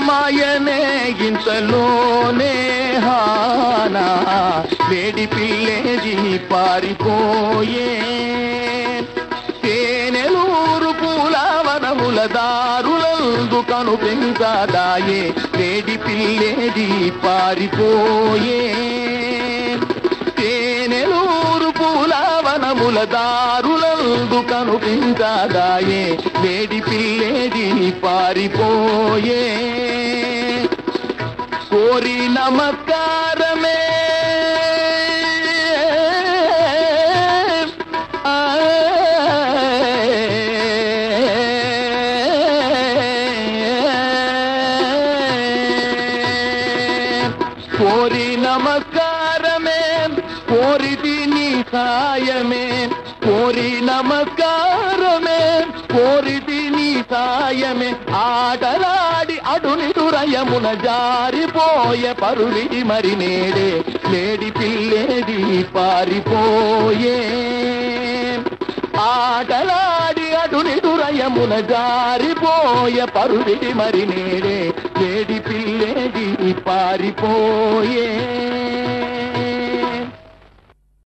మాయనే ఇంతలోనే హానా వేడి పిల్లేది పారిపోయే తేనెలూరు పూలవనముల దారులందు కనుపెంచదాయే వేడి పిల్లేది పారిపోయే తేనెలూరు పూలవనముల దారులందు కనుపించదాయే వేడి పిల్లేది పారిపోయే కోరి నమస్కారమే ఆ, కోరి నమస్కారమే కోరిది నీ సాయమే కోరి నమస్కారమే కోరిది నీ సాయమే ఆటలాడి అడుని దురయమున జారిపోయే పరుడి మరి నేడే లేడి పిల్లేది పారిపోయే ఆటలాడి అటుని దురయమున జారిపోయే పరుడి మరి నేడే లేడి పిల్లేది పారిపోయే